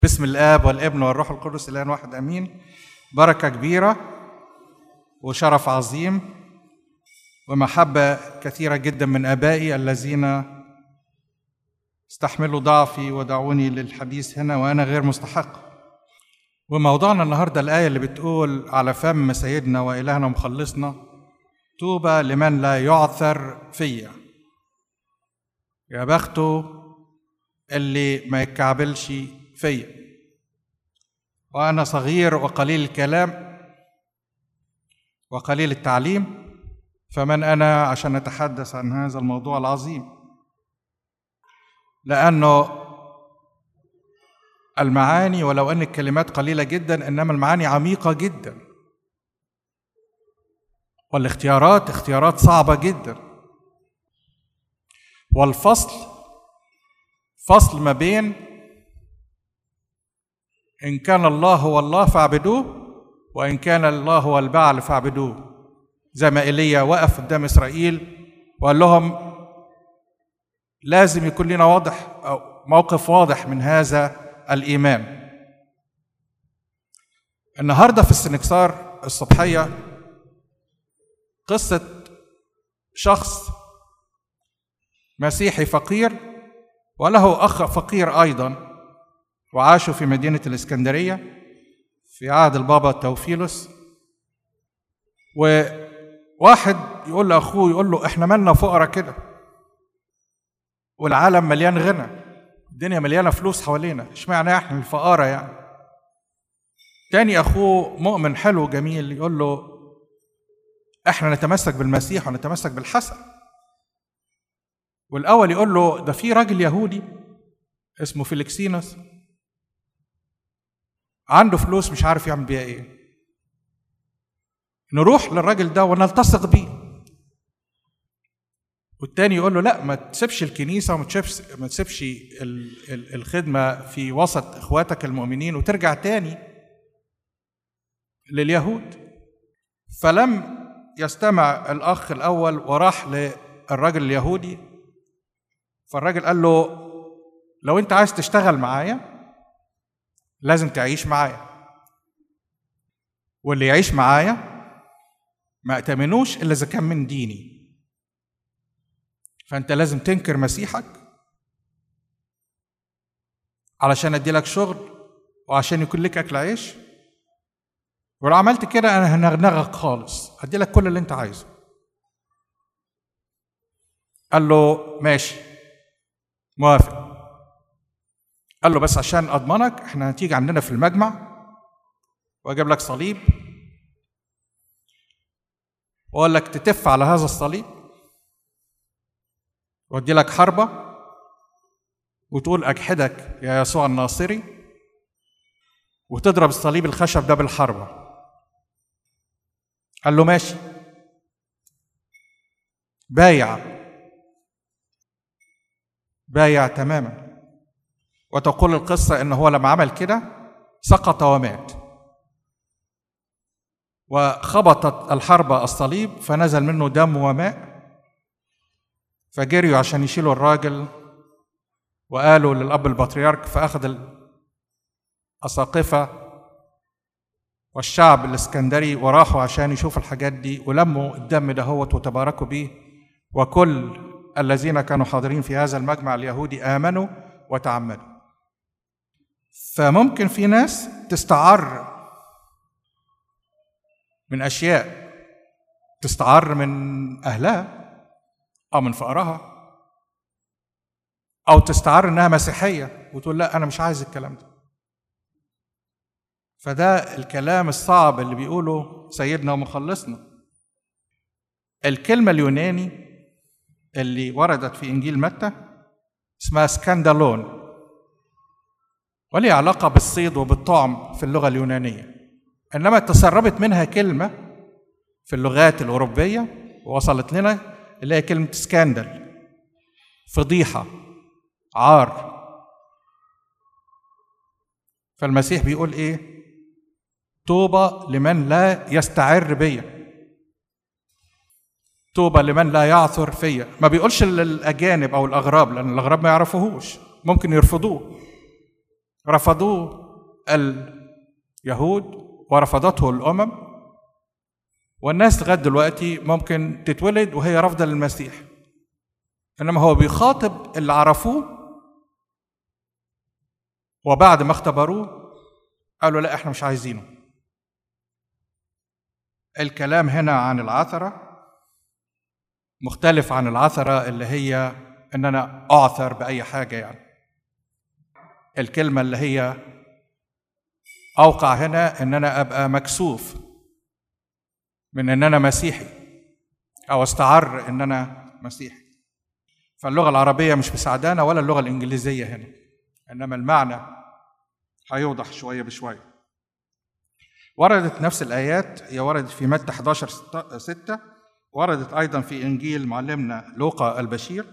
باسم الاب والابن والروح القدس الان واحد امين بركه كبيره وشرف عظيم ومحبه كثيره جدا من ابائي الذين استحملوا ضعفي ودعوني للحديث هنا وانا غير مستحق وموضوعنا النهارده الايه اللي بتقول على فم سيدنا والهنا ومخلصنا طوبى لمن لا يعثر فيا يا بخته اللي ما يتكعبلش فيا وانا صغير وقليل الكلام وقليل التعليم فمن انا عشان نتحدث عن هذا الموضوع العظيم لانه المعاني ولو ان الكلمات قليله جدا انما المعاني عميقه جدا والاختيارات اختيارات صعبه جدا والفصل فصل ما بين ان كان الله هو الله فاعبدوه وان كان الله هو البعل فاعبدوه زي ما ايليا وقف قدام اسرائيل وقال لهم لازم يكون لنا واضح أو موقف واضح من هذا الايمان النهارده في السنكسار الصبحيه قصه شخص مسيحي فقير وله اخ فقير ايضا وعاشوا في مدينه الاسكندريه في عهد البابا توفيلوس وواحد يقول لاخوه يقول له احنا مالنا فقراء كده والعالم مليان غنى الدنيا مليانه فلوس حوالينا اشمعنى احنا الفقراء يعني تاني اخوه مؤمن حلو جميل يقول له احنا نتمسك بالمسيح ونتمسك بالحسن والاول يقول له ده في راجل يهودي اسمه فيليكسينوس عنده فلوس مش عارف يعمل بيها ايه نروح للراجل ده ونلتصق بيه والتاني يقول له لا ما تسيبش الكنيسة وما تسيبش ما تسيبش الخدمة في وسط اخواتك المؤمنين وترجع تاني لليهود فلم يستمع الأخ الأول وراح للراجل اليهودي فالراجل قال له لو أنت عايز تشتغل معايا لازم تعيش معايا واللي يعيش معايا ما ائتمنوش إلا إذا كان من ديني فانت لازم تنكر مسيحك علشان ادي لك شغل وعشان يكون لك اكل عيش ولو عملت كده انا هنغنغك خالص هدي لك كل اللي انت عايزه قال له ماشي موافق قال له بس عشان اضمنك احنا هتيجي عندنا في المجمع واجيب لك صليب واقول لك تتف على هذا الصليب وادي لك حربة وتقول أجحدك يا يسوع الناصري وتضرب الصليب الخشب ده بالحربة قال له ماشي بايع بايع تماما وتقول القصة إن هو لما عمل كده سقط ومات وخبطت الحربة الصليب فنزل منه دم وماء فجريوا عشان يشيلوا الراجل وقالوا للأب البطريرك فأخذ الأساقفة والشعب الإسكندري وراحوا عشان يشوفوا الحاجات دي ولموا الدم دهوت وتباركوا بيه وكل الذين كانوا حاضرين في هذا المجمع اليهودي آمنوا وتعمدوا فممكن في ناس تستعر من أشياء تستعر من أهلها أو من فقرها أو تستعر إنها مسيحية وتقول لا أنا مش عايز الكلام ده فده الكلام الصعب اللي بيقوله سيدنا ومخلصنا الكلمة اليوناني اللي وردت في إنجيل متى اسمها سكاندالون ولي علاقة بالصيد وبالطعم في اللغة اليونانية إنما تسربت منها كلمة في اللغات الأوروبية ووصلت لنا اللي هي كلمة سكاندل فضيحة عار فالمسيح بيقول ايه طوبى لمن لا يستعر بيا طوبى لمن لا يعثر فيا ما بيقولش للاجانب او الاغراب لان الاغراب ما يعرفوهوش ممكن يرفضوه رفضوه اليهود ورفضته الامم والناس لغايه دلوقتي ممكن تتولد وهي رافضه للمسيح انما هو بيخاطب اللي عرفوه وبعد ما اختبروه قالوا لا احنا مش عايزينه الكلام هنا عن العثره مختلف عن العثره اللي هي ان انا اعثر باي حاجه يعني الكلمه اللي هي اوقع هنا ان انا ابقى مكسوف من ان انا مسيحي او استعر ان انا مسيحي فاللغه العربيه مش مساعدانا ولا اللغه الانجليزيه هنا انما المعنى هيوضح شويه بشويه وردت نفس الايات هي وردت في متى 11 6 وردت ايضا في انجيل معلمنا لوقا البشير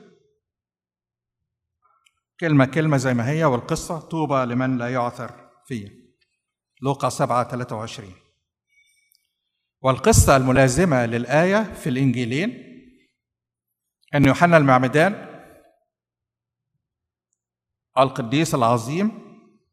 كلمه كلمه زي ما هي والقصه طوبى لمن لا يعثر فيه لوقا 7 23 والقصة الملازمة للآية في الإنجيلين أن يوحنا المعمدان القديس العظيم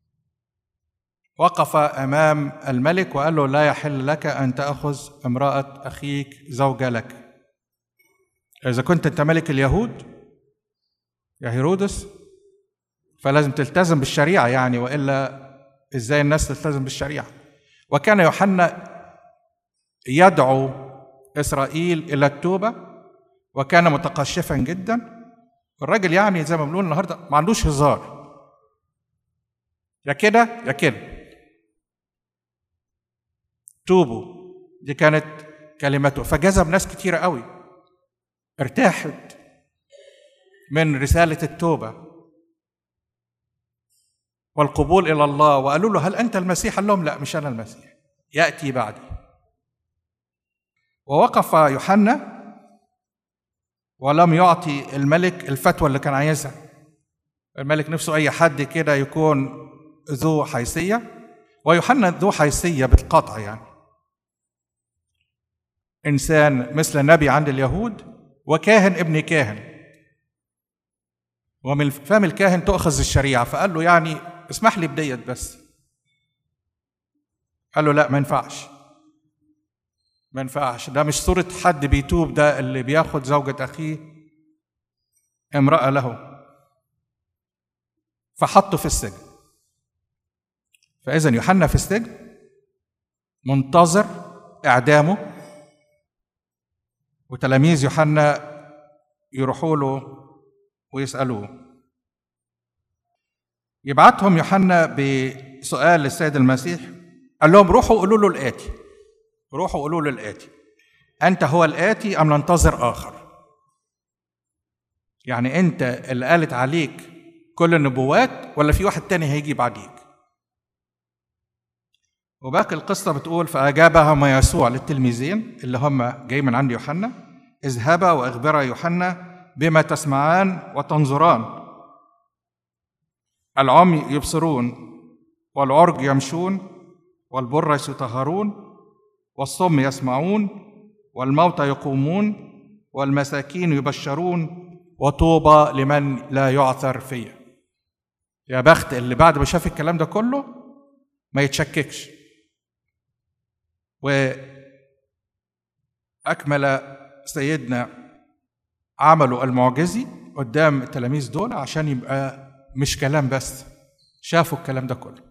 وقف أمام الملك وقال له لا يحل لك أن تأخذ امرأة أخيك زوجة لك إذا كنت أنت ملك اليهود يا هيرودس فلازم تلتزم بالشريعة يعني وإلا إزاي الناس تلتزم بالشريعة وكان يوحنا يدعو إسرائيل إلى التوبة وكان متقشفا جدا الراجل يعني زي ما بنقول النهارده ما عندوش هزار يا كده يا كده توبوا دي كانت كلمته فجذب ناس كتيرة قوي ارتاحت من رسالة التوبة والقبول إلى الله وقالوا له هل أنت المسيح؟ قال لهم لا مش أنا المسيح يأتي بعدي ووقف يوحنا ولم يعطي الملك الفتوى اللي كان عايزها الملك نفسه أي حد كده يكون ذو حيثية ويوحنا ذو حيثية بالقطع يعني إنسان مثل النبي عند اليهود وكاهن ابن كاهن ومن فم الكاهن تؤخذ الشريعة فقال له يعني اسمح لي بديت بس قال له لا ما ينفعش ما ينفعش ده مش صورة حد بيتوب ده اللي بياخد زوجة أخيه امرأة له فحطه في السجن فإذا يوحنا في السجن منتظر إعدامه وتلاميذ يوحنا يروحوا له ويسألوه يبعتهم يوحنا بسؤال للسيد المسيح قال لهم روحوا قولوا له الآتي روحوا قولوا له الآتي أنت هو الآتي أم ننتظر آخر يعني أنت اللي قالت عليك كل النبوات ولا في واحد تاني هيجي بعديك وباقي القصة بتقول فأجابهم يسوع للتلميذين اللي هم جاي من عند يوحنا اذهبا وأخبرا يوحنا بما تسمعان وتنظران العمي يبصرون والعرج يمشون والبرص يطهرون والصم يسمعون والموتى يقومون والمساكين يبشرون وطوبى لمن لا يعثر فيه يا بخت اللي بعد ما شاف الكلام ده كله ما يتشككش وأكمل سيدنا عمله المعجزي قدام التلاميذ دول عشان يبقى مش كلام بس شافوا الكلام ده كله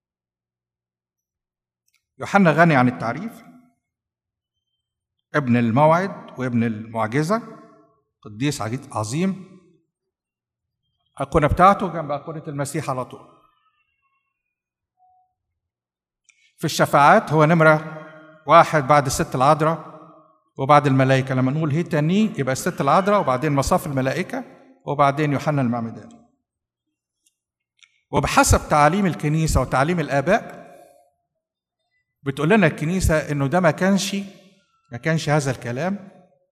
يوحنا غني عن التعريف ابن الموعد وابن المعجزة قديس عظيم أيقونة بتاعته جنب أيقونة المسيح على طول في الشفاعات هو نمرة واحد بعد الست العذراء وبعد الملائكة لما نقول هي تاني يبقى الست العذراء وبعدين مصاف الملائكة وبعدين يوحنا المعمدان وبحسب تعاليم الكنيسة وتعليم الآباء بتقول لنا الكنيسة إنه ده ما كانش ما كانش هذا الكلام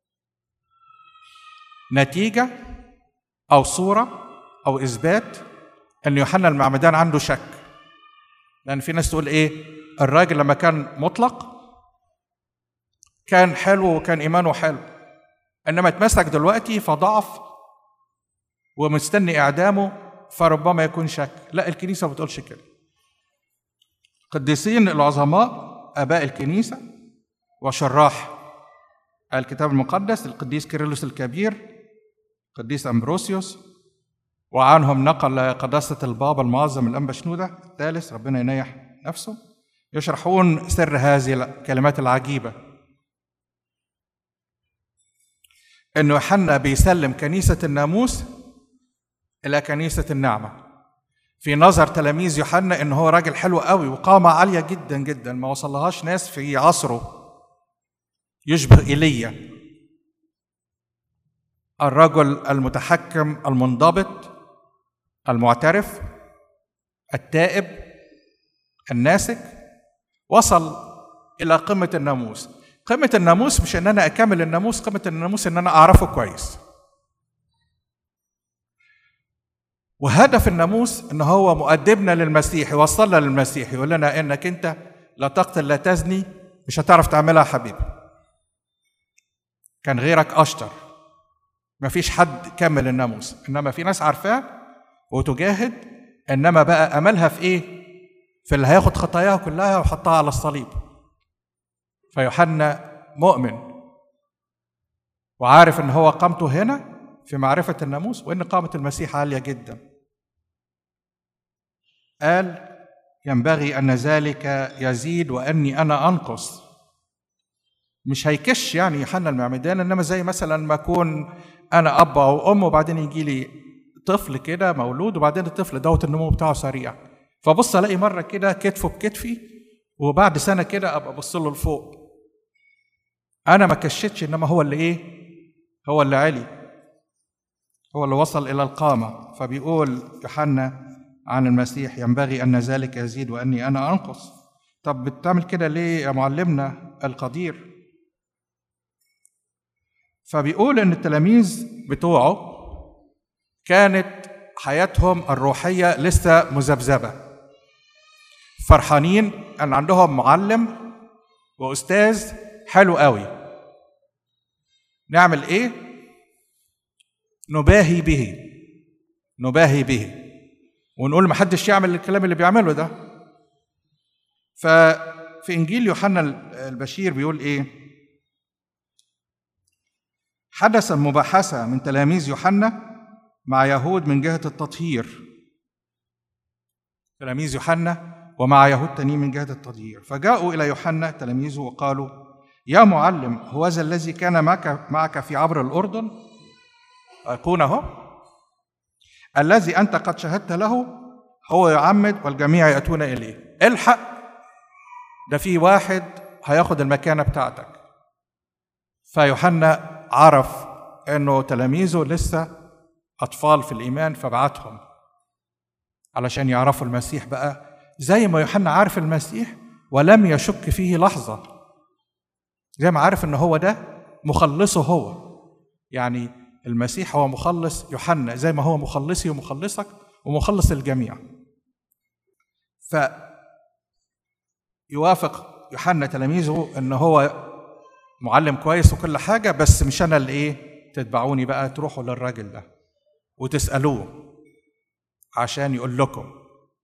نتيجة أو صورة أو إثبات إن يوحنا المعمدان عنده شك لأن في ناس تقول إيه الراجل لما كان مطلق كان حلو وكان إيمانه حلو إنما اتمسك دلوقتي فضعف ومستني إعدامه فربما يكون شك لا الكنيسة ما بتقولش كده القديسين العظماء آباء الكنيسة وشراح الكتاب المقدس القديس كيرلس الكبير القديس أمبروسيوس وعنهم نقل قداسة البابا المعظم الأنبا شنودة الثالث ربنا ينيح نفسه يشرحون سر هذه الكلمات العجيبة إنه يوحنا بيسلم كنيسة الناموس إلى كنيسة النعمة في نظر تلاميذ يوحنا إن هو راجل حلو قوي وقامة عالية جدا جدا ما وصلهاش ناس في عصره يشبه ايليا الرجل المتحكم المنضبط المعترف التائب الناسك وصل الى قمه الناموس قمه الناموس مش ان انا اكمل الناموس قمه الناموس ان انا اعرفه كويس وهدف الناموس ان هو مؤدبنا للمسيح يوصلنا للمسيح يقول لنا انك انت لا تقتل لا تزني مش هتعرف تعملها يا حبيبي كان غيرك اشطر ما فيش حد كمل الناموس انما في ناس عارفاه وتجاهد انما بقى املها في ايه في اللي هياخد خطاياها كلها ويحطها على الصليب فيوحنا مؤمن وعارف ان هو قامته هنا في معرفة الناموس وان قامة المسيح عالية جدا قال ينبغي ان ذلك يزيد واني انا انقص مش هيكش يعني يوحنا المعمدان انما زي مثلا ما اكون انا اب او ام وبعدين يجي لي طفل كده مولود وبعدين الطفل دوت النمو بتاعه سريع فبص الاقي مره كده كتفه بكتفي وبعد سنه كده ابقى ابص له لفوق انا ما كشتش انما هو اللي ايه هو اللي علي هو اللي وصل الى القامه فبيقول يوحنا عن المسيح ينبغي ان ذلك يزيد واني انا انقص طب بتعمل كده ليه يا معلمنا القدير فبيقول ان التلاميذ بتوعه كانت حياتهم الروحيه لسه مذبذبه فرحانين ان عندهم معلم واستاذ حلو قوي نعمل ايه نباهي به نباهي به ونقول محدش يعمل الكلام اللي بيعمله ده ففي انجيل يوحنا البشير بيقول ايه حدث مباحثة من تلاميذ يوحنا مع يهود من جهة التطهير تلاميذ يوحنا ومع يهود تانيين من جهة التطهير فجاءوا إلى يوحنا تلاميذه وقالوا يا معلم هو ذا الذي كان معك معك في عبر الأردن أيقون أهو الذي أنت قد شهدت له هو يعمد والجميع يأتون إليه الحق ده في واحد هياخد المكانة بتاعتك فيوحنا عرف انه تلاميذه لسه اطفال في الايمان فبعتهم علشان يعرفوا المسيح بقى زي ما يوحنا عارف المسيح ولم يشك فيه لحظه زي ما عارف ان هو ده مخلصه هو يعني المسيح هو مخلص يوحنا زي ما هو مخلصي ومخلصك ومخلص الجميع ف يوافق يوحنا تلاميذه ان هو معلم كويس وكل حاجة بس مش أنا اللي إيه تتبعوني بقى تروحوا للراجل ده وتسألوه عشان يقول لكم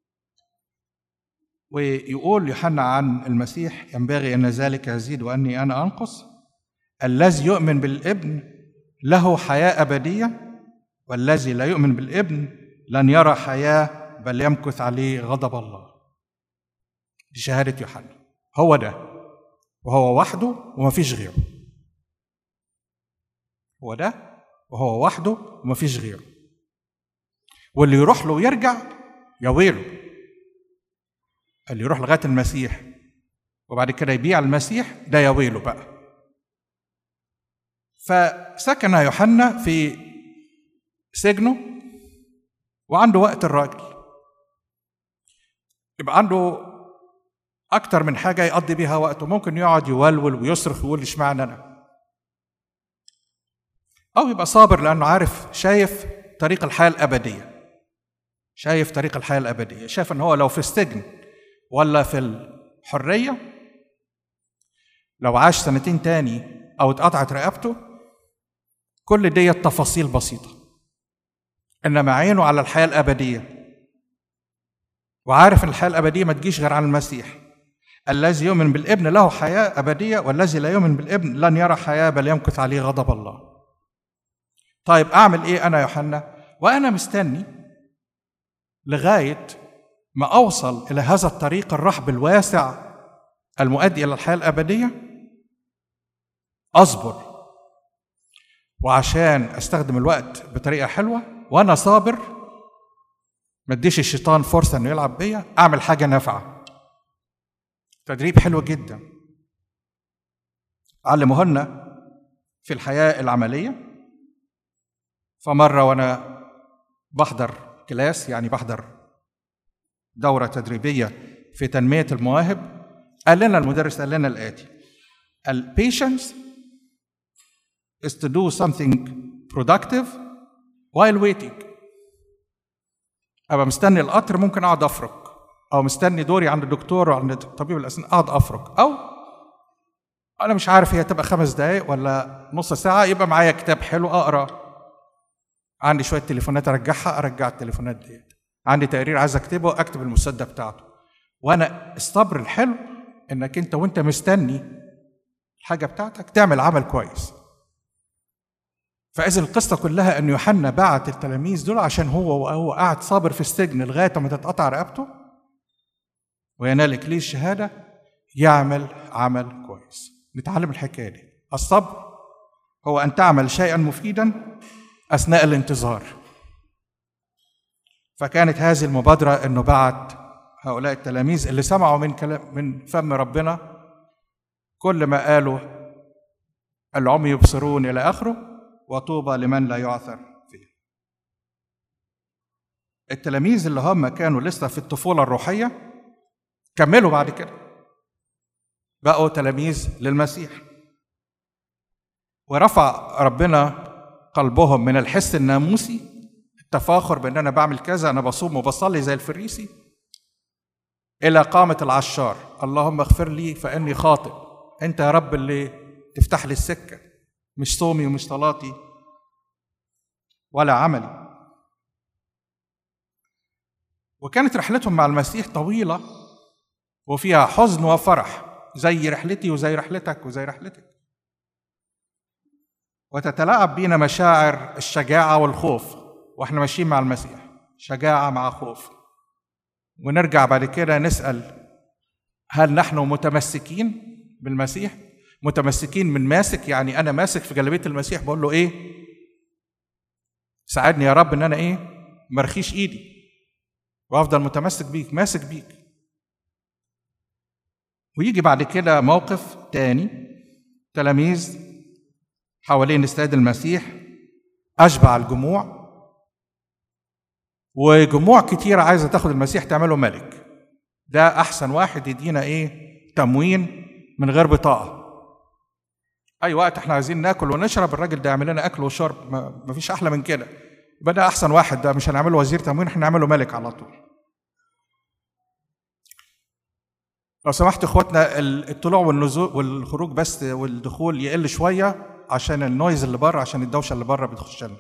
ويقول يوحنا عن المسيح ينبغي أن ذلك يزيد وأني أنا أنقص الذي يؤمن بالابن له حياة أبدية والذي لا يؤمن بالابن لن يرى حياة بل يمكث عليه غضب الله دي شهادة يوحنا هو ده وهو وحده ومفيش غيره هو ده وهو وحده ومفيش غيره واللي يروح له ويرجع يا ويله اللي يروح لغايه المسيح وبعد كده يبيع المسيح ده يا ويله بقى فسكن يوحنا في سجنه وعنده وقت الراجل يبقى عنده أكتر من حاجة يقضي بيها وقته ممكن يقعد يولول ويصرخ ويقول اشمعنى أنا أو يبقى صابر لأنه عارف شايف طريق الحياة الأبدية شايف طريق الحياة الأبدية شايف إن هو لو في السجن ولا في الحرية لو عاش سنتين تاني أو اتقطعت رقبته كل دي تفاصيل بسيطة انما عينه على الحياه الابديه وعارف ان الحياه الابديه ما تجيش غير عن المسيح الذي يؤمن بالابن له حياه ابديه والذي لا يؤمن بالابن لن يرى حياه بل يمكث عليه غضب الله طيب اعمل ايه انا يا يوحنا وانا مستني لغايه ما اوصل الى هذا الطريق الرحب الواسع المؤدي الى الحياه الابديه اصبر وعشان استخدم الوقت بطريقه حلوه وانا صابر ما اديش الشيطان فرصه انه يلعب بيا اعمل حاجه نافعه تدريب حلو جدا علموه لنا في الحياه العمليه فمره وانا بحضر كلاس يعني بحضر دوره تدريبيه في تنميه المواهب قال لنا المدرس قال لنا الاتي البيشنس is to do something productive while waiting ابقى مستني القطر ممكن اقعد افرك او مستني دوري عند الدكتور وعند طبيب الاسنان اقعد افرك او انا مش عارف هي تبقى خمس دقايق ولا نص ساعه يبقى معايا كتاب حلو اقرا عندي شويه تليفونات ارجعها ارجع التليفونات ديت عندي تقرير عايز اكتبه اكتب المسده بتاعته وانا الصبر الحلو انك انت وانت مستني الحاجه بتاعتك تعمل عمل كويس فاذا القصه كلها ان يوحنا بعت التلاميذ دول عشان هو وهو قاعد صابر في السجن لغايه ما تتقطع رقبته وينال اكليل الشهاده يعمل عمل كويس نتعلم الحكايه دي الصبر هو ان تعمل شيئا مفيدا اثناء الانتظار فكانت هذه المبادره انه بعت هؤلاء التلاميذ اللي سمعوا من كلام من فم ربنا كل ما قالوا العمي يبصرون الى اخره وطوبى لمن لا يعثر فيه التلاميذ اللي هم كانوا لسه في الطفوله الروحيه كملوا بعد كده بقوا تلاميذ للمسيح ورفع ربنا قلبهم من الحس الناموسي التفاخر بان انا بعمل كذا انا بصوم وبصلي زي الفريسي الى قامه العشار اللهم اغفر لي فاني خاطئ انت يا رب اللي تفتح لي السكه مش صومي ومش صلاتي ولا عملي وكانت رحلتهم مع المسيح طويله وفيها حزن وفرح زي رحلتي وزي رحلتك وزي رحلتك وتتلاعب بينا مشاعر الشجاعه والخوف واحنا ماشيين مع المسيح شجاعه مع خوف ونرجع بعد كده نسال هل نحن متمسكين بالمسيح متمسكين من ماسك يعني انا ماسك في جلابيه المسيح بقول له ايه ساعدني يا رب ان انا ايه مرخيش ايدي وافضل متمسك بيك ماسك بيك ويجي بعد كده موقف تاني تلاميذ حوالين استاد المسيح اشبع الجموع وجموع كتيرة عايزة تاخد المسيح تعمله ملك ده أحسن واحد يدينا إيه تموين من غير بطاقة أي وقت إحنا عايزين ناكل ونشرب الراجل ده يعمل لنا أكل وشرب ما فيش أحلى من كده يبقى ده أحسن واحد ده مش هنعمله وزير تموين إحنا نعمله ملك على طول لو سمحت اخواتنا الطلوع والنزول والخروج بس والدخول يقل شويه عشان النويز اللي بره عشان الدوشه اللي بره بتخش لنا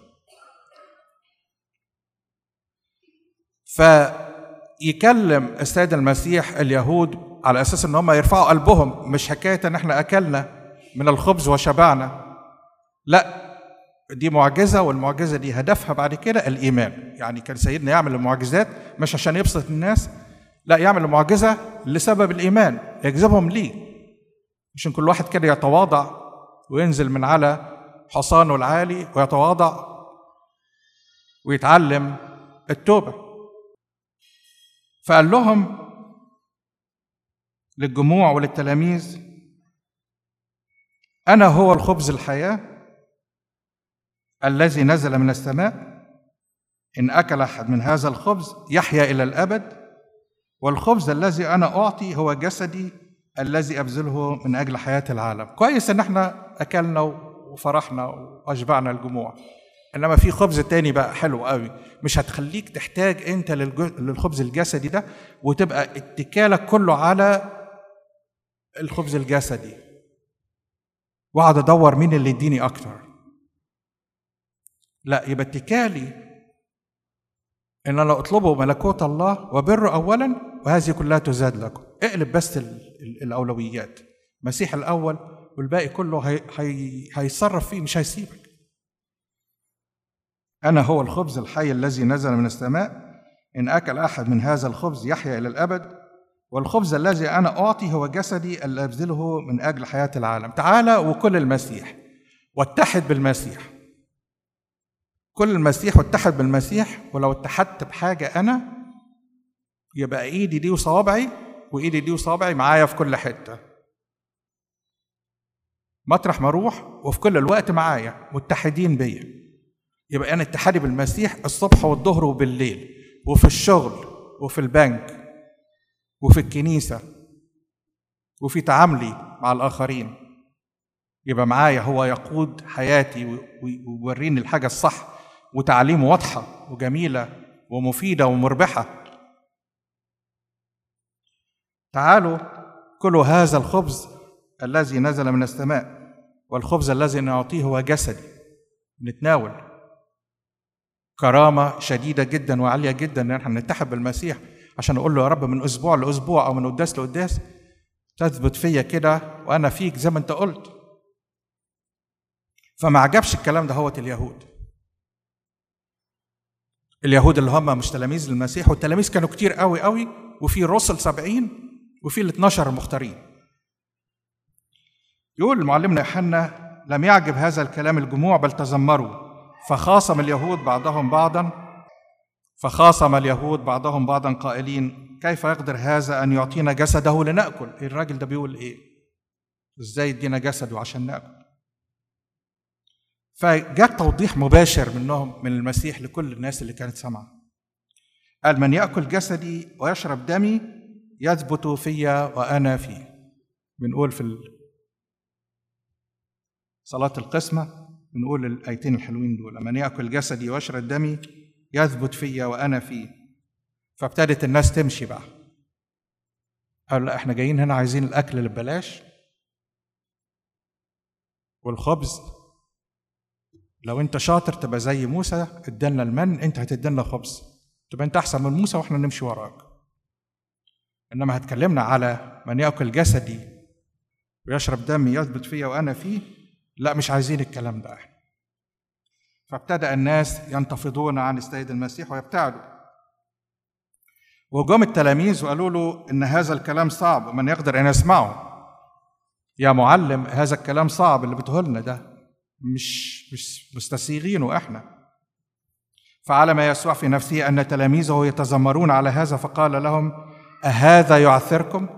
فيكلم السيد المسيح اليهود على اساس ان هم يرفعوا قلبهم مش حكايه ان احنا اكلنا من الخبز وشبعنا لا دي معجزه والمعجزه دي هدفها بعد كده الايمان يعني كان سيدنا يعمل المعجزات مش عشان يبسط الناس لا يعمل المعجزه لسبب الايمان يجذبهم ليه عشان كل واحد كده يتواضع وينزل من على حصانه العالي ويتواضع ويتعلم التوبه فقال لهم للجموع وللتلاميذ انا هو الخبز الحياه الذي نزل من السماء ان اكل احد من هذا الخبز يحيا الى الابد والخبز الذي انا اعطي هو جسدي الذي ابذله من اجل حياه العالم كويس ان احنا اكلنا وفرحنا واشبعنا الجموع انما في خبز تاني بقى حلو قوي مش هتخليك تحتاج انت للخبز الجسدي ده وتبقى اتكالك كله على الخبز الجسدي واقعد ادور مين اللي يديني اكتر لا يبقى اتكالي ان انا اطلبوا ملكوت الله وبره اولا وهذه كلها تزاد لكم اقلب بس الاولويات مسيح الاول والباقي كله هي هي هيتصرف فيه مش هيسيبك انا هو الخبز الحي الذي نزل من السماء ان اكل احد من هذا الخبز يحيا الى الابد والخبز الذي انا اعطي هو جسدي اللي ابذله من اجل حياه العالم تعالى وكل المسيح واتحد بالمسيح كل المسيح واتحد بالمسيح ولو اتحدت بحاجة أنا يبقى إيدي دي وصوابعي وإيدي دي وصوابعي معايا في كل حتة مطرح ما أروح وفي كل الوقت معايا متحدين بيا يبقى أنا اتحادي بالمسيح الصبح والظهر وبالليل وفي الشغل وفي البنك وفي الكنيسة وفي تعاملي مع الآخرين يبقى معايا هو يقود حياتي ويوريني الحاجة الصح وتعليمه واضحة وجميلة ومفيدة ومربحة تعالوا كلوا هذا الخبز الذي نزل من السماء والخبز الذي نعطيه هو جسدي نتناول كرامة شديدة جدا وعالية جدا ان احنا نتحد بالمسيح عشان نقول له يا رب من اسبوع لاسبوع او من قداس لقداس تثبت فيا كده وانا فيك زي ما انت قلت فما عجبش الكلام ده هوت اليهود اليهود اللي هم مش تلاميذ للمسيح والتلاميذ كانوا كتير قوي قوي وفي رسل سبعين وفي ال 12 المختارين يقول معلمنا يوحنا لم يعجب هذا الكلام الجموع بل تذمروا فخاصم اليهود بعضهم بعضا فخاصم اليهود بعضهم بعضا قائلين كيف يقدر هذا ان يعطينا جسده لناكل الراجل ده بيقول ايه ازاي يدينا جسده عشان ناكل فجاء توضيح مباشر منهم من المسيح لكل الناس اللي كانت سامعه قال من ياكل جسدي ويشرب دمي يثبت فيا وانا فيه بنقول في صلاه القسمه بنقول الايتين الحلوين دول من ياكل جسدي ويشرب دمي يثبت فيا وانا فيه فابتدت الناس تمشي بقى قال لا احنا جايين هنا عايزين الاكل اللي ببلاش والخبز لو انت شاطر تبقى زي موسى ادالنا المن انت هتدينا خبز تبقى انت احسن من موسى واحنا نمشي وراك انما هتكلمنا على من ياكل جسدي ويشرب دمي يثبت فيا وانا فيه لا مش عايزين الكلام ده احنا فابتدا الناس ينتفضون عن السيد المسيح ويبتعدوا وجم التلاميذ وقالوا له ان هذا الكلام صعب من يقدر ان يسمعه يا معلم هذا الكلام صعب اللي بتقولنا ده مش مش مستسيغينه احنا فعلم يسوع في نفسه ان تلاميذه يتذمرون على هذا فقال لهم أهذا يعثركم؟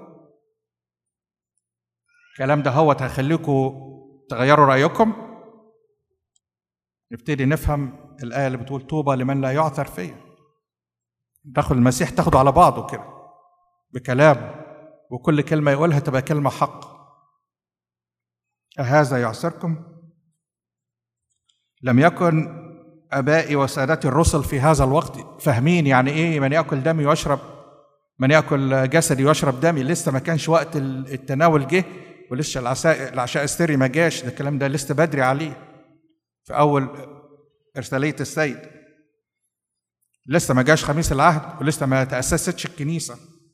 الكلام ده هو هيخليكم تغيروا رأيكم؟ نبتدي نفهم الآية اللي بتقول طوبى لمن لا يعثر فيا تاخد المسيح تاخده على بعضه كده بكلامه وكل كلمة يقولها تبقى كلمة حق أهذا يعثركم؟ لم يكن ابائي وسادتي الرسل في هذا الوقت فاهمين يعني ايه من ياكل دمي ويشرب من ياكل جسدي ويشرب دمي لسه ما كانش وقت التناول جه ولسه العشاء العشاء السري ما جاش ده الكلام ده لسه بدري عليه في اول ارساليه السيد لسه ما جاش خميس العهد ولسه ما تاسستش الكنيسه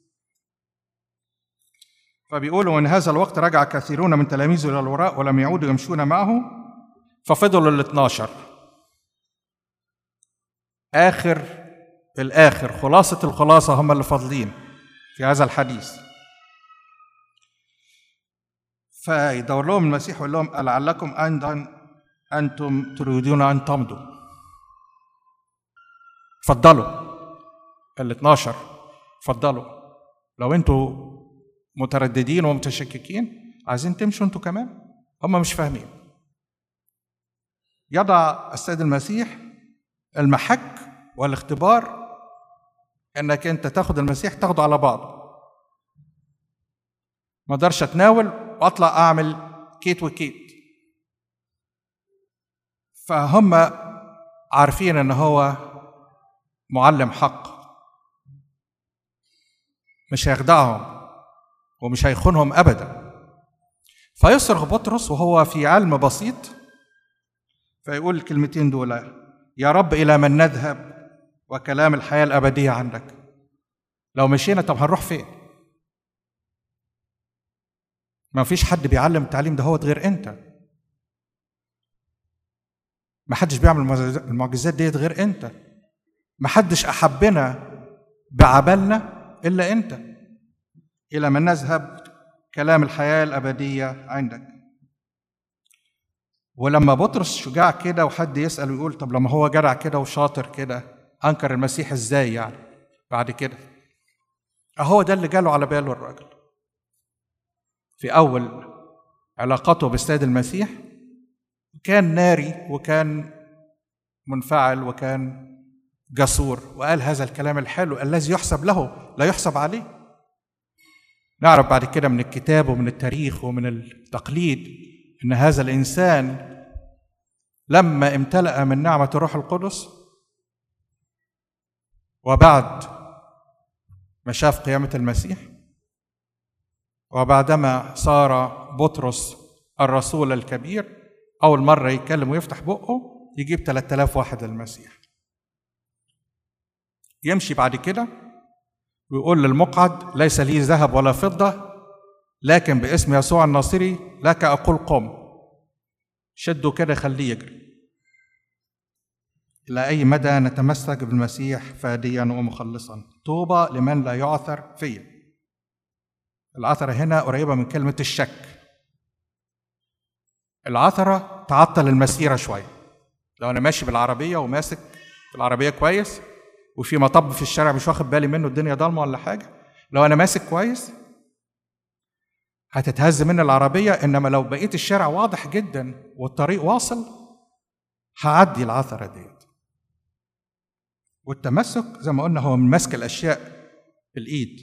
فبيقولوا ان هذا الوقت رجع كثيرون من تلاميذه الى الوراء ولم يعودوا يمشون معه ففضلوا ال 12 آخر الآخر خلاصة الخلاصة هم اللي فاضلين في هذا الحديث فيدور لهم المسيح ويقول لهم لعلكم أيضا أنتم تريدون أن تمضوا اتفضلوا ال 12 اتفضلوا لو انتوا مترددين ومتشككين عايزين تمشوا انتوا كمان هم مش فاهمين يضع السيد المسيح المحك والاختبار انك انت تاخد المسيح تاخده على بعضه ما اقدرش اتناول واطلع اعمل كيت وكيت فهم عارفين ان هو معلم حق مش هيخدعهم ومش هيخونهم ابدا فيصرخ بطرس وهو في علم بسيط فيقول الكلمتين دول يا رب إلى من نذهب وكلام الحياة الأبدية عندك لو مشينا طب هنروح فين ما فيش حد بيعلم التعليم ده هو غير انت ما حدش بيعمل المعجزات ديت غير انت ما حدش احبنا بعبلنا الا انت الى من نذهب كلام الحياه الابديه عندك ولما بطرس شجاع كده وحد يسال ويقول طب لما هو جدع كده وشاطر كده انكر المسيح ازاي يعني بعد كده اهو ده اللي جاله على باله الراجل في اول علاقته بالسيد المسيح كان ناري وكان منفعل وكان جسور وقال هذا الكلام الحلو الذي يحسب له لا يحسب عليه نعرف بعد كده من الكتاب ومن التاريخ ومن التقليد ان هذا الانسان لما امتلأ من نعمة الروح القدس وبعد ما شاف قيامة المسيح وبعدما صار بطرس الرسول الكبير أول مرة يتكلم ويفتح بقه يجيب 3000 واحد للمسيح يمشي بعد كده ويقول للمقعد ليس لي ذهب ولا فضة لكن باسم يسوع الناصري لك أقول قم شده كده خليه يجري إلى أي مدى نتمسك بالمسيح فاديا ومخلصا طوبى لمن لا يعثر فيا العثرة هنا قريبة من كلمة الشك العثرة تعطل المسيرة شوية لو أنا ماشي بالعربية وماسك العربية كويس وفي مطب في الشارع مش واخد بالي منه الدنيا ضلمة ولا حاجة لو أنا ماسك كويس هتتهز مني العربية إنما لو بقيت الشارع واضح جدا والطريق واصل هعدي العثرة ديت والتمسك زي ما قلنا هو من مسك الأشياء بالإيد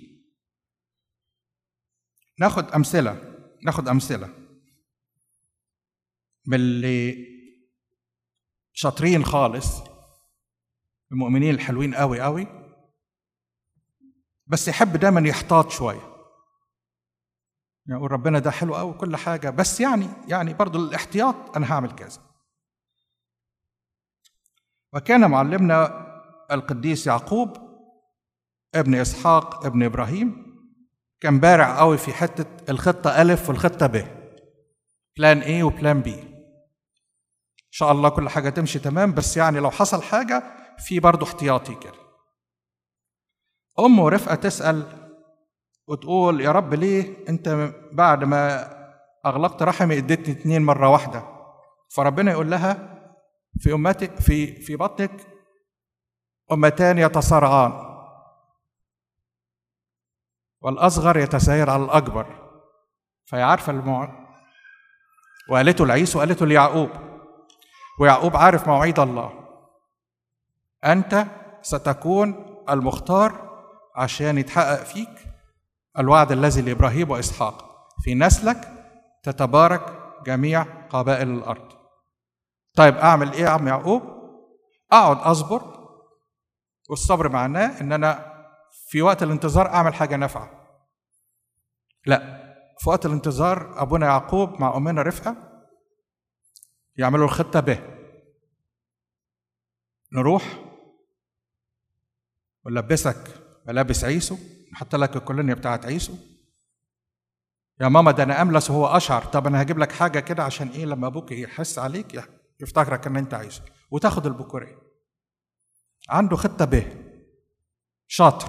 ناخد أمثلة ناخد أمثلة من اللي شاطرين خالص المؤمنين الحلوين قوي قوي بس يحب دايما يحتاط شويه يعني يقول ربنا ده حلو قوي كل حاجه بس يعني يعني برضو الاحتياط انا هعمل كذا وكان معلمنا القديس يعقوب ابن اسحاق ابن ابراهيم كان بارع قوي في حته الخطه الف والخطه ب بلان ايه وبلان بي ان شاء الله كل حاجه تمشي تمام بس يعني لو حصل حاجه في برضه احتياطي كده ام رفقه تسال وتقول يا رب ليه انت بعد ما اغلقت رحمي اديتني اتنين مره واحده فربنا يقول لها في امتك في في بطنك امتان يتصارعان والاصغر يتساير على الاكبر فهي عارفه الموعد وقالته لعيسو وقالته ليعقوب ويعقوب عارف مواعيد الله انت ستكون المختار عشان يتحقق فيك الوعد الذي لابراهيم واسحاق في نسلك تتبارك جميع قبائل الارض طيب اعمل ايه يا عم يعقوب اقعد اصبر والصبر معناه ان انا في وقت الانتظار اعمل حاجه نافعه لا في وقت الانتظار ابونا يعقوب مع امنا رفقه يعملوا الخطه به نروح ونلبسك ملابس عيسو نحط لك الكولونيا بتاعت عيسو يا ماما ده انا املس وهو اشعر طب انا هجيب لك حاجه كده عشان ايه لما ابوك يحس عليك يفتكرك ان انت عيسو وتاخد البكوريه عنده خطه به شاطر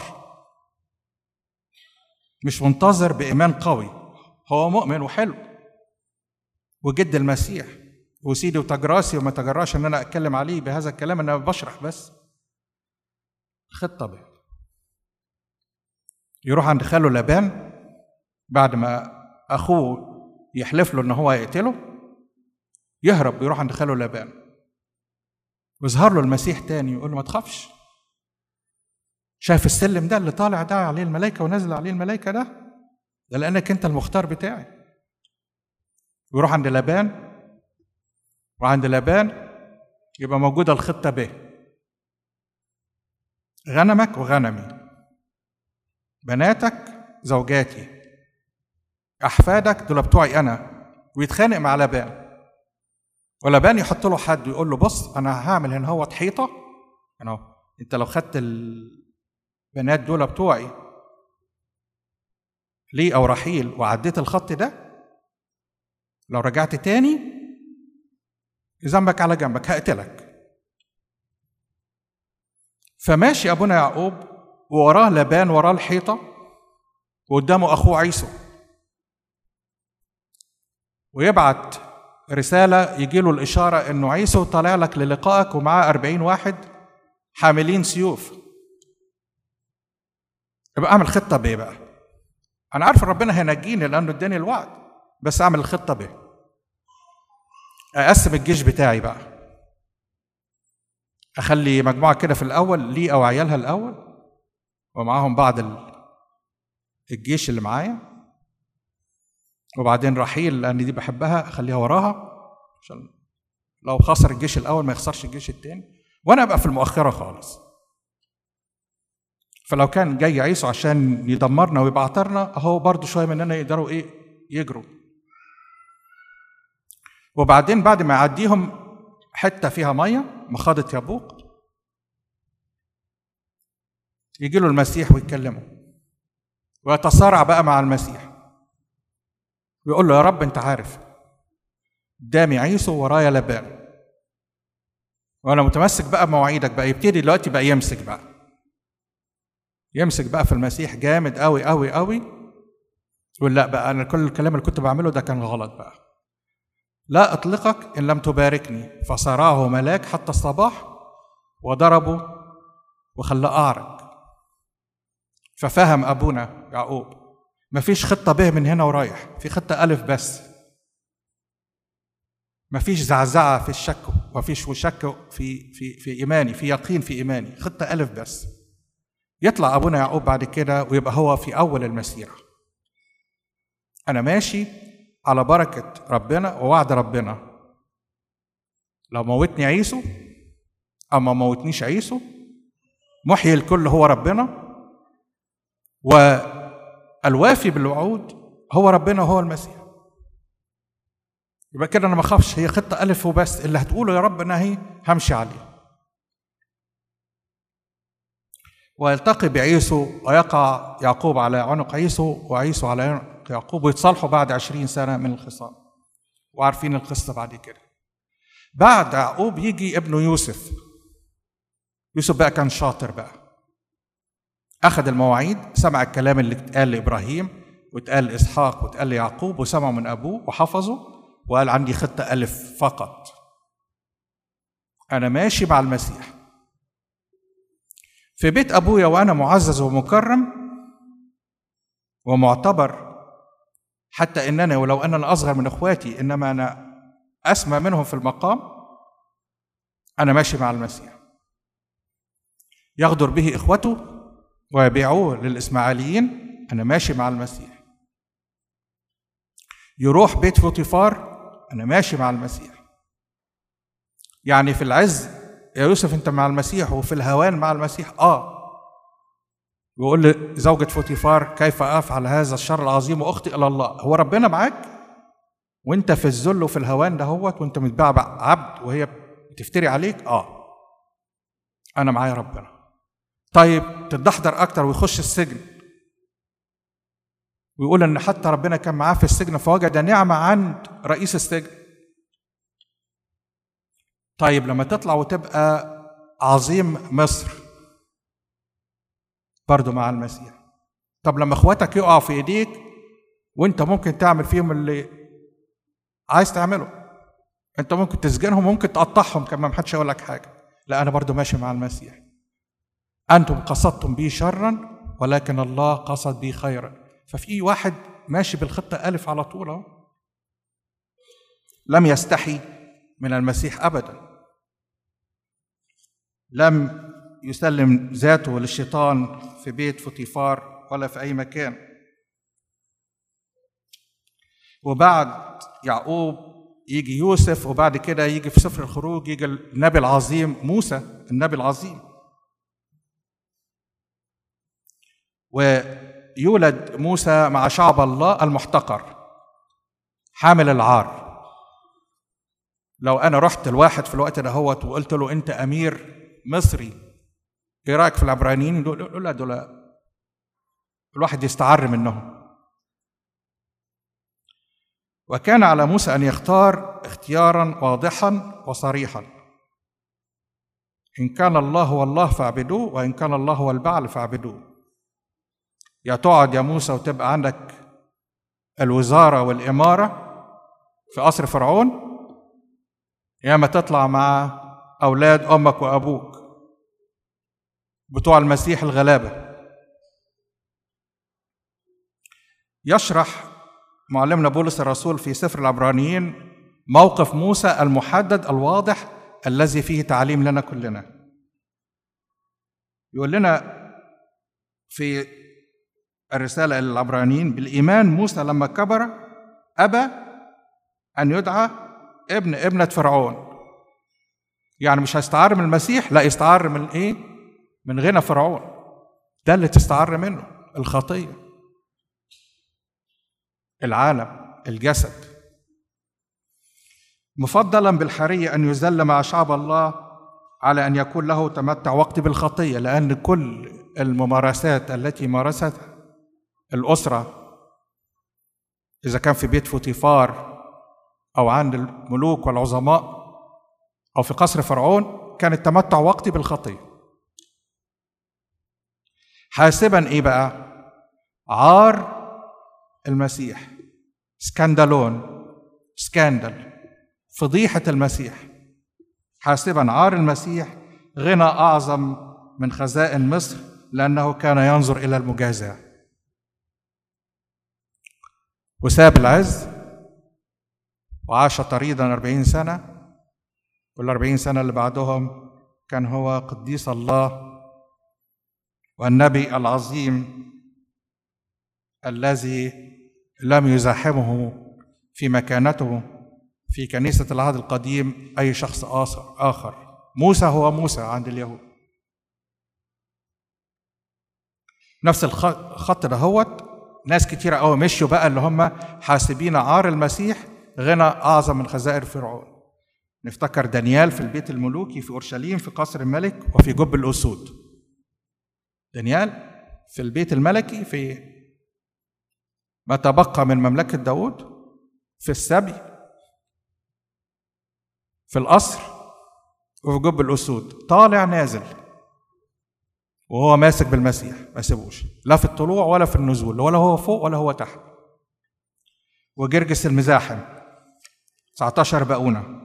مش منتظر بايمان قوي هو مؤمن وحلو وجد المسيح وسيدي وتجراسي وما تجراش ان انا اتكلم عليه بهذا الكلام انا بشرح بس خطه به يروح عند خاله لابان بعد ما اخوه يحلف له ان هو هيقتله يهرب يروح عند خاله لابان ويظهر له المسيح تاني يقول له ما تخافش شايف السلم ده اللي طالع ده عليه الملائكه ونازل عليه الملائكه ده ده لانك انت المختار بتاعي ويروح عند لابان وعند لابان يبقى موجوده الخطه ب غنمك وغنمي بناتك زوجاتي احفادك دول بتوعي انا ويتخانق مع لبان ولبان يحط له حد ويقول له بص انا هعمل هنا هو حيطه هنا انت لو خدت البنات دول بتوعي ليه او رحيل وعديت الخط ده لو رجعت تاني ذنبك على جنبك هقتلك فماشي ابونا يعقوب ووراه لبان وراه الحيطه وقدامه اخوه عيسو ويبعت رساله يجي له الاشاره انه عيسو طالع لك للقائك ومعاه أربعين واحد حاملين سيوف يبقى اعمل خطه بايه بقى انا عارف ربنا هينجيني لانه اداني الوعد بس اعمل الخطه بايه اقسم الجيش بتاعي بقى اخلي مجموعه كده في الاول لي او عيالها الاول ومعاهم بعض الجيش اللي معايا وبعدين رحيل لان دي بحبها اخليها وراها عشان لو خسر الجيش الاول ما يخسرش الجيش الثاني وانا ابقى في المؤخره خالص فلو كان جاي عيسو عشان يدمرنا ويبعترنا اهو برضو شويه مننا يقدروا ايه يجروا وبعدين بعد ما يعديهم حته فيها ميه مخاضة يبوق يجي له المسيح ويتكلموا ويتصارع بقى مع المسيح ويقول له يا رب انت عارف قدامي عيسو ورايا لبان وانا متمسك بقى بمواعيدك بقى يبتدي دلوقتي بقى يمسك بقى يمسك بقى في المسيح جامد قوي قوي قوي يقول لا بقى انا كل الكلام اللي كنت بعمله ده كان غلط بقى لا اطلقك ان لم تباركني فصرعه ملاك حتى الصباح وضربه وخلاه اعرج ففهم ابونا يعقوب مفيش خطه به من هنا ورايح في خطه الف بس مفيش زعزعه في الشك ومفيش وشك في في في ايماني في يقين في ايماني خطه الف بس يطلع ابونا يعقوب بعد كده ويبقى هو في اول المسيره انا ماشي على بركه ربنا ووعد ربنا لو موتني عيسو او ما موتنيش عيسو محيي الكل هو ربنا والوافي بالوعود هو ربنا وهو المسيح يبقى كده انا ما اخافش هي خطه الف وبس اللي هتقوله يا رب انا هي همشي عليه ويلتقي بعيسو ويقع يعقوب على عنق عيسو وعيسو على عنق يعقوب ويتصالحوا بعد عشرين سنة من الخصام وعارفين القصة بعد كده بعد يعقوب يجي ابنه يوسف يوسف بقى كان شاطر بقى أخذ المواعيد سمع الكلام اللي اتقال لإبراهيم واتقال لإسحاق واتقال ليعقوب وسمعه من أبوه وحفظه وقال عندي خطة ألف فقط أنا ماشي مع المسيح في بيت أبويا وأنا معزز ومكرم ومعتبر حتى إننا ولو أننا أصغر من إخواتي إنما أنا أسمى منهم في المقام أنا ماشي مع المسيح يغدر به إخوته ويبيعوه للإسماعيليين أنا ماشي مع المسيح يروح بيت فوطيفار أنا ماشي مع المسيح يعني في العز يا يوسف أنت مع المسيح وفي الهوان مع المسيح آه ويقول لزوجة فوتيفار كيف أفعل هذا الشر العظيم وأخطئ إلى الله هو ربنا معاك وانت في الذل وفي الهوان دهوت وانت متباع عبد وهي بتفتري عليك اه انا معايا ربنا طيب تتدحضر اكتر ويخش السجن ويقول ان حتى ربنا كان معاه في السجن فوجد نعمه عند رئيس السجن طيب لما تطلع وتبقى عظيم مصر برضو مع المسيح طب لما اخواتك يقعوا في ايديك وانت ممكن تعمل فيهم اللي عايز تعمله انت ممكن تسجنهم ممكن تقطعهم كمان محدش يقول لك حاجه لا انا برضو ماشي مع المسيح انتم قصدتم بي شرا ولكن الله قصد بي خيرا ففي واحد ماشي بالخطه الف على طول اهو لم يستحي من المسيح ابدا لم يسلم ذاته للشيطان في بيت فطيفار ولا في اي مكان وبعد يعقوب يجي يوسف وبعد كده يجي في سفر الخروج يجي النبي العظيم موسى النبي العظيم ويولد موسى مع شعب الله المحتقر حامل العار لو انا رحت الواحد في الوقت ده هوت وقلت له انت امير مصري ايه رايك في العبرانيين دول لا دول الواحد يستعر منهم وكان على موسى ان يختار اختيارا واضحا وصريحا ان كان الله هو الله فاعبدوه وان كان الله هو البعل فاعبدوه يا تقعد يا موسى وتبقى عندك الوزاره والاماره في قصر فرعون يا ما تطلع مع اولاد امك وابوك بتوع المسيح الغلابه يشرح معلمنا بولس الرسول في سفر العبرانيين موقف موسى المحدد الواضح الذي فيه تعليم لنا كلنا يقول لنا في الرسالة إلى العبرانيين بالإيمان موسى لما كبر أبى أن يدعى ابن ابنة فرعون يعني مش هيستعار من المسيح لا يستعار من إيه؟ من غنى فرعون ده اللي تستعر منه الخطية العالم الجسد مفضلا بالحرية أن يذل مع شعب الله على أن يكون له تمتع وقت بالخطية لأن كل الممارسات التي مارستها الأسرة إذا كان في بيت فوتيفار أو عند الملوك والعظماء أو في قصر فرعون كان التمتع وقتي بالخطية حاسبا إيه بقى عار المسيح سكندالون سكاندل فضيحة المسيح حاسبا عار المسيح غنى أعظم من خزائن مصر لأنه كان ينظر إلى المجازاة وساب العز وعاش طريدا أربعين سنة والأربعين سنة اللي بعدهم كان هو قديس الله والنبي العظيم الذي لم يزاحمه في مكانته في كنيسة العهد القديم أي شخص آخر موسى هو موسى عند اليهود نفس الخط دهوت ناس كتيرة قوي مشوا بقى اللي هم حاسبين عار المسيح غنى أعظم من خزائر فرعون نفتكر دانيال في البيت الملوكي في أورشليم في قصر الملك وفي جب الأسود دانيال في البيت الملكي في ما تبقى من مملكة داود في السبي في القصر وفي جب الأسود طالع نازل وهو ماسك بالمسيح ما سيبوش لا في الطلوع ولا في النزول ولا هو فوق ولا هو تحت وجرجس المزاحم 19 بقونة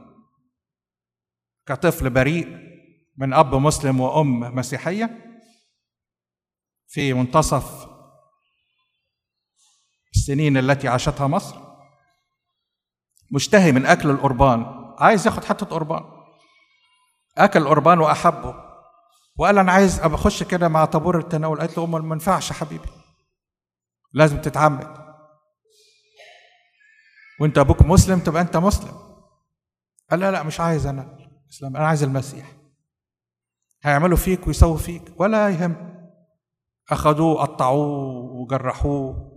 كطفل بريء من أب مسلم وأم مسيحية في منتصف السنين التي عاشتها مصر مشتهي من أكل القربان عايز ياخد حتة قربان أكل القربان وأحبه وقال أنا عايز أبقى أخش كده مع طابور التناول قالت له أمال ما ينفعش حبيبي لازم تتعمد وأنت أبوك مسلم تبقى أنت مسلم قال لا لا مش عايز أنا الإسلام أنا عايز المسيح هيعملوا فيك ويسووا فيك ولا يهم أخذوه قطعوه وجرحوه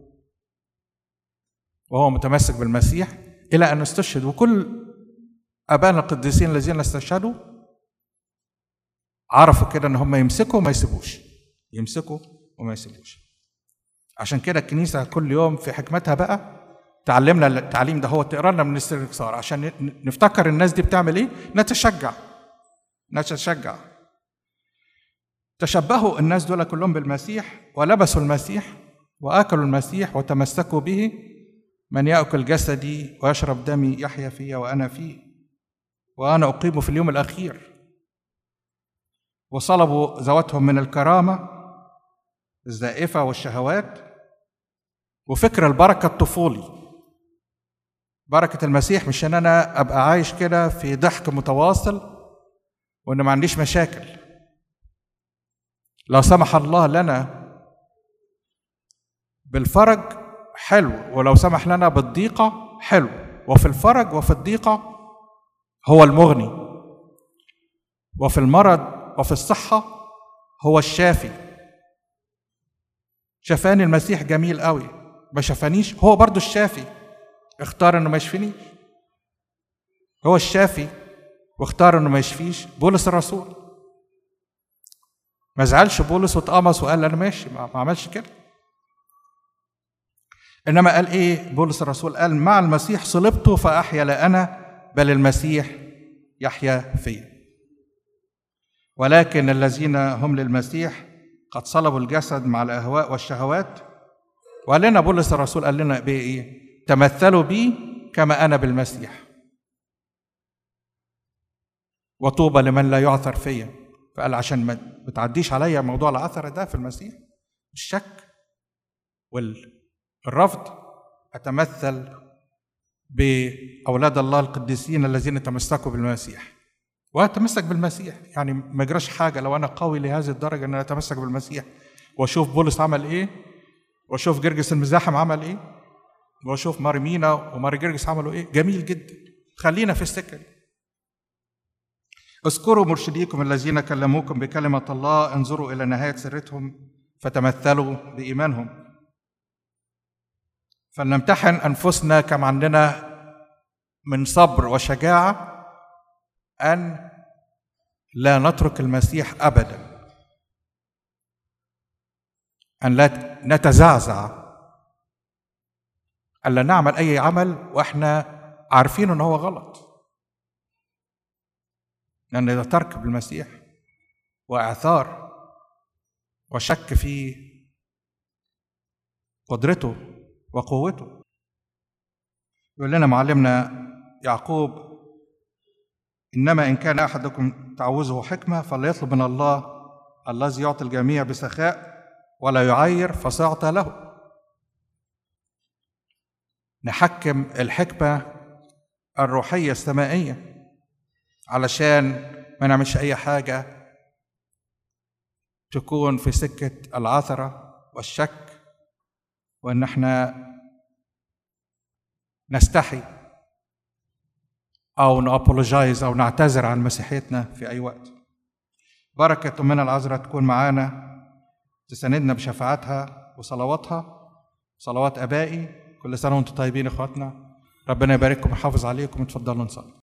وهو متمسك بالمسيح إلى أن استشهد وكل أبانا القديسين الذين استشهدوا عرفوا كده إن هم يمسكوا وما يسيبوش يمسكوا وما يسيبوش عشان كده الكنيسة كل يوم في حكمتها بقى تعلمنا التعليم ده هو تقرا لنا من الاستنكسار عشان نفتكر الناس دي بتعمل ايه نتشجع نتشجع تشبهوا الناس دول كلهم بالمسيح ولبسوا المسيح واكلوا المسيح وتمسكوا به من ياكل جسدي ويشرب دمي يحيا فيا وانا فيه وانا اقيم في اليوم الاخير وصلبوا ذواتهم من الكرامه الزائفه والشهوات وفكر البركه الطفولي بركة المسيح مش ان انا ابقى عايش كده في ضحك متواصل وان ما عنديش مشاكل لو سمح الله لنا بالفرج حلو ولو سمح لنا بالضيقة حلو وفي الفرج وفي الضيقة هو المغني وفي المرض وفي الصحة هو الشافي شفاني المسيح جميل قوي ما شفانيش هو برضو الشافي اختار انه ما يشفينيش هو الشافي واختار انه ما يشفيش بولس الرسول ما زعلش بولس واتقمص وقال انا ماشي ما ما عملش كده انما قال ايه بولس الرسول قال مع المسيح صلبت فاحيا لا انا بل المسيح يحيا فيا ولكن الذين هم للمسيح قد صلبوا الجسد مع الاهواء والشهوات وقال لنا بولس الرسول قال لنا بايه ايه تمثلوا بي كما انا بالمسيح وطوبى لمن لا يعثر فيا فقال عشان ما بتعديش عليا موضوع العثرة ده في المسيح الشك والرفض أتمثل بأولاد الله القديسين الذين تمسكوا بالمسيح وأتمسك بالمسيح يعني ما يجراش حاجة لو أنا قوي لهذه الدرجة أن أنا أتمسك بالمسيح وأشوف بولس عمل إيه وأشوف جرجس المزاحم عمل إيه وأشوف ماري مينا وماري جرجس عملوا إيه جميل جدا خلينا في السكة دي اذكروا مرشديكم الذين كلموكم بكلمة الله انظروا إلى نهاية سرتهم فتمثلوا بإيمانهم فلنمتحن أنفسنا كم عندنا من صبر وشجاعة أن لا نترك المسيح أبدا أن لا نتزعزع أن لا نعمل أي عمل وإحنا عارفين أنه هو غلط لأن ده ترك بالمسيح وإعثار وشك في قدرته وقوته يقول لنا معلمنا يعقوب إنما إن كان أحدكم تعوزه حكمة فليطلب من الله الذي يعطي الجميع بسخاء ولا يعير فسيعطى له نحكم الحكمة الروحية السمائية علشان ما نعملش أي حاجة تكون في سكة العثرة والشك وإن احنا نستحي أو نأبولوجايز أو نعتذر عن مسيحيتنا في أي وقت بركة أمنا العذراء تكون معانا تساندنا بشفاعتها وصلواتها صلوات آبائي كل سنة وأنتم طيبين إخواتنا ربنا يبارككم ويحافظ عليكم اتفضلوا نصلي